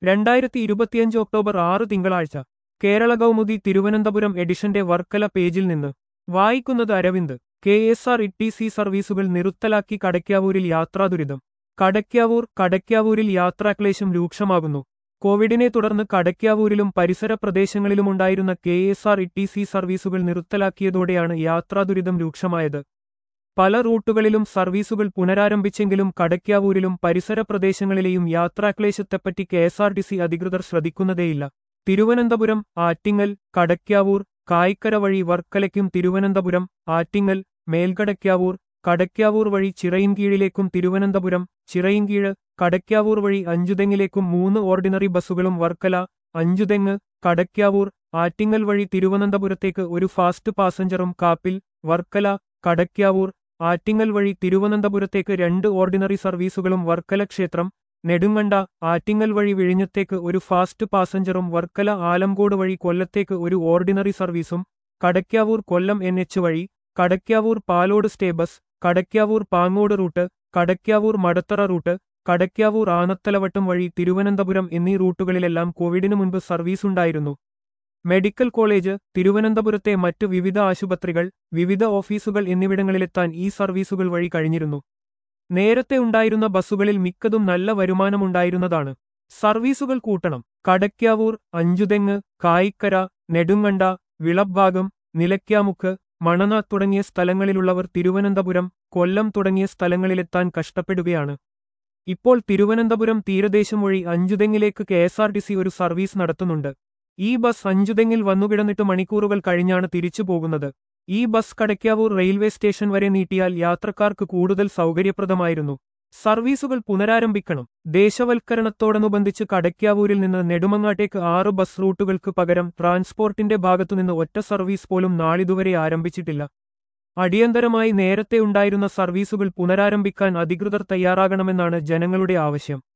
രണ്ടായിരത്തി ഇരുപത്തിയഞ്ച് ഒക്ടോബർ ആറ് തിങ്കളാഴ്ച കേരള കൗമുദി തിരുവനന്തപുരം എഡിഷന്റെ വർക്കല പേജിൽ നിന്ന് വായിക്കുന്നത് Aravind K S R T C സി സർവീസുകൾ നിറുത്തലാക്കി കടയ്ക്കാവൂരിൽ യാത്രാദുരിതം കടയ്ക്കാവൂർ കടയ്ക്കാവൂരിൽ യാത്രാക്ലേശം രൂക്ഷമാകുന്നു കോവിഡിനെ തുടർന്ന് കടയ്ക്കാവൂരിലും പരിസര പ്രദേശങ്ങളിലുമുണ്ടായിരുന്ന K S R T C സി സർവീസുകൾ നിർത്തലാക്കിയതോടെയാണ് യാത്രാദുരിതം രൂക്ഷമായത് പല റൂട്ടുകളിലും സർവീസുകൾ പുനരാരംഭിച്ചെങ്കിലും കടയ്ക്കാവൂരിലും പരിസര പ്രദേശങ്ങളിലെയും യാത്രാക്ലേശത്തെപ്പറ്റി K S R T C അധികൃതർ ശ്രദ്ധിക്കുന്നതേയില്ല തിരുവനന്തപുരം ആറ്റിങ്ങൽ കടയ്ക്കാവൂർ കായ്ക്കര വഴി വർക്കലയ്ക്കും തിരുവനന്തപുരം ആറ്റിങ്ങൽ മേൽകടയ്ക്കാവൂർ കടയ്ക്കാവൂർ വഴി ചിറയിൻകീഴിലേക്കും തിരുവനന്തപുരം ചിറയിൻകീഴ് കടയ്ക്കാവൂർ വഴി അഞ്ചുതെങ്ങിലേക്കും മൂന്ന് ഓർഡിനറി ബസ്സുകളും വർക്കല അഞ്ചുതെങ്ങ് കടയ്ക്കാവൂർ ആറ്റിങ്ങൽ വഴി തിരുവനന്തപുരത്തേക്ക് ഒരു ഫാസ്റ്റ് പാസഞ്ചറും കാപ്പിൽ വർക്കല കടയ്ക്കാവൂർ ആറ്റിങ്ങൽ വഴി തിരുവനന്തപുരത്തേക്ക് രണ്ട് ഓർഡിനറി സർവീസുകളും വർക്കല ക്ഷേത്രം നെടുങ്കണ്ട ആറ്റിങ്ങൽ വഴി വിഴിഞ്ഞത്തേക്ക് ഒരു ഫാസ്റ്റ് പാസഞ്ചറും വർക്കല ആലംകോട് വഴി കൊല്ലത്തേക്ക് ഒരു ഓർഡിനറി സർവീസും കടയ്ക്കാവൂർ കൊല്ലം എൻ എച്ച് വഴി Kadakkavoor Palode stay bus Kadakkavoor Pangode route Kadakkavoor Madathara route Kadakkavoor Anathalavattam വഴി തിരുവനന്തപുരം എന്നീ റൂട്ടുകളിലെല്ലാം കോവിഡിനു മുൻപ് സർവീസുണ്ടായിരുന്നു മെഡിക്കൽ കോളേജ് തിരുവനന്തപുരത്തെ മറ്റു വിവിധ ആശുപത്രികൾ വിവിധ ഓഫീസുകൾ എന്നിവിടങ്ങളിലെത്താൻ ഈ സർവീസുകൾ വഴി കഴിഞ്ഞിരുന്നു നേരത്തെ ഉണ്ടായിരുന്ന ബസ്സുകളിൽ മിക്കതും നല്ല വരുമാനമുണ്ടായിരുന്നതാണ് സർവീസുകൾ കൂട്ടണം കടയ്ക്കാവൂർ അഞ്ചുതെങ്ങ് കായിക്കര നെടുങ്കണ്ട വിളഭാഗം നിലയ്ക്കാമുക്ക് മണന തുടങ്ങിയ സ്ഥലങ്ങളിലുള്ളവർ തിരുവനന്തപുരം കൊല്ലം തുടങ്ങിയ സ്ഥലങ്ങളിലെത്താൻ കഷ്ടപ്പെടുകയാണ് ഇപ്പോൾ തിരുവനന്തപുരം തീരദേശം വഴി അഞ്ചുതെങ്ങിലേക്ക് K S R T C ഒരു സർവീസ് നടത്തുന്നുണ്ട് ഈ ബസ് അഞ്ചുതെങ്ങിൽ വന്നുകിടന്നിട്ട് മണിക്കൂറുകൾ കഴിഞ്ഞാണ് തിരിച്ചു പോകുന്നത് ഈ ബസ് കടയ്ക്കാവൂർ റെയിൽവേ സ്റ്റേഷൻ വരെ നീട്ടിയാൽ യാത്രക്കാർക്ക് കൂടുതൽ സൗകര്യപ്രദമായിരുന്നു സർവീസുകൾ പുനരാരംഭിക്കണം ദേശവൽക്കരണത്തോടനുബന്ധിച്ച് കടയ്ക്കാവൂരിൽ നിന്ന് നെടുമങ്ങാട്ടേക്ക് ആറ് ബസ് റൂട്ടുകൾക്ക് പകരം ട്രാൻസ്പോർട്ടിന്റെ ഭാഗത്തുനിന്ന് ഒറ്റ സർവീസ് പോലും നാളിതുവരെ ആരംഭിച്ചിട്ടില്ല അടിയന്തരമായി നേരത്തെ ഉണ്ടായിരുന്ന സർവീസുകൾ പുനരാരംഭിക്കാൻ അധികൃതർ തയ്യാറാകണമെന്നാണ് ജനങ്ങളുടെ ആവശ്യം